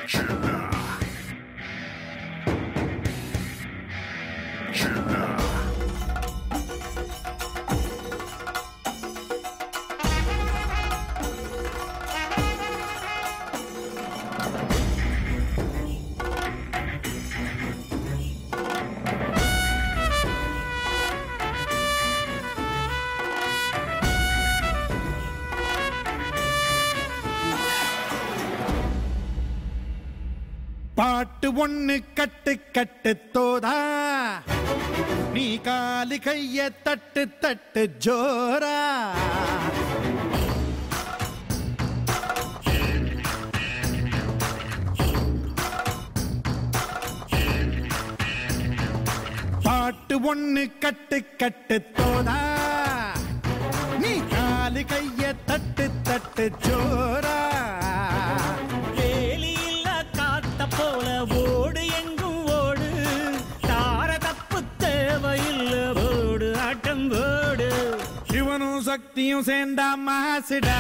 பாட்டு ஒண்ணு கட்டு கட்டு தோதா நீ காலு கைய தட்டு தட்டு ஜோரா பாட்டு ஒண்ணு கட்டு கட்டு தோதா நீ காலு கைய தட்டு தட்டு ஜோரா வேலியில்ல காத்த போல ஓடு எங்கும் ஓடு தார தப்பு தேவையில்ல ஓடு ஆட்டம் ஓடு சிவனும் சக்தியும் சேர்ந்தா மாசுடா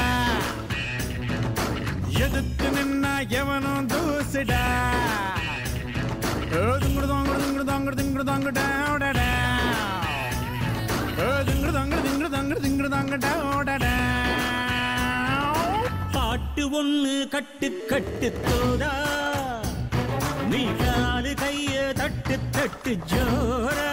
எதிர்த்து நின்னா எவனும் தூசுடா ஏதுங்குடு தாங்குடு திங்குடு தாங்குடு திங்குடு தாங்குடா ஓடடா ஏதுங்குடு தாங்குடு திங்குடு தாங்குடு திங்குடு தாங்குடா ஓடடா பாட்டு ஒண்ணு கட்டு கட்டு தோதா நீ காலு கைய தட்டு தட்டு ஜோரா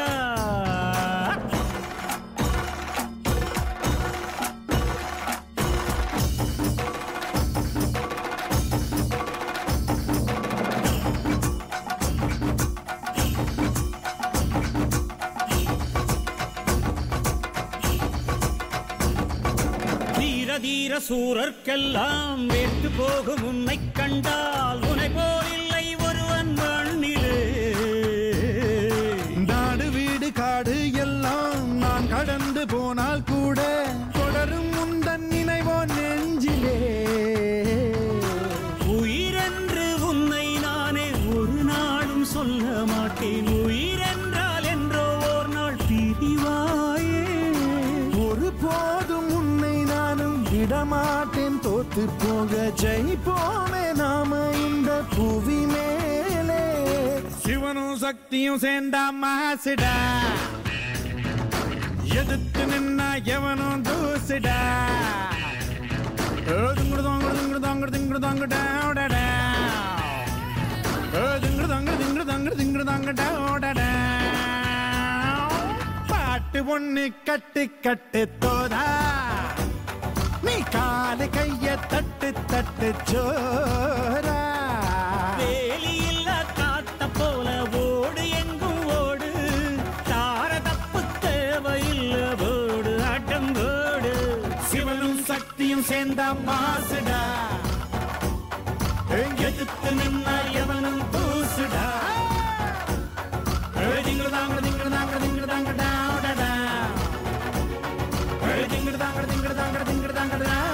தீர தீர சூரர்க்கெல்லாம் வேட்டு போகும் உன்னை கண்டால் உனை போல் இல்லை ஒருவன் மண்ணிலே நாடு வீடு காடு எல்லாம் நான் கடந்து போனால் கூட தொடரும் முந்தன் நினைவோ நெஞ்சிலே உயிரென்று உன்னை நானே ஒரு நாளும் சொல்ல மாட்டேன் உயிரென்றால் என்றோ ஓர் நாள் பிரிவாயே ஒரு போதும் உன்னை நானும் விடமாட்டேன் தோத்து போக ஜெயிப்போமே நாம இந்த புவி மேலே சிவனும் சக்தியும் சேர்ந்தா மாசுடா எதிர்த்து நின்னா எவனும் தூசுடா ஏதுங்குடு தாங்குடு திங்குடு தாங்குடு திங்குடு தாங்குடா ஓடடா ஏதுங்குடு தாங்குடு திங்குடு தாங்குடு திங்குடு தாங்குடா ஓடடா பாட்டு ஒண்ணு கட்டு கட்டு தோதா நீ காலு கைய தட்டு தட்டு ஜோரா வேலியில்ல காத்த போல ஓடு எங்கும் ஓடு தார தப்பு தேவையில்ல ஓடு ஆட்டம் ஓடு சிவனும் சக்தியும் சேர்ந்தா மாசுடா எதிர்த்து நின்னா எவனும் தூசுடா திங்கிடு தாங்க திங்கிடு தாங்க திங்கிடு தாங்க டாடா திங்கிடு தாங்க திங்கிடு தாங்க திங்கிடு தாங்க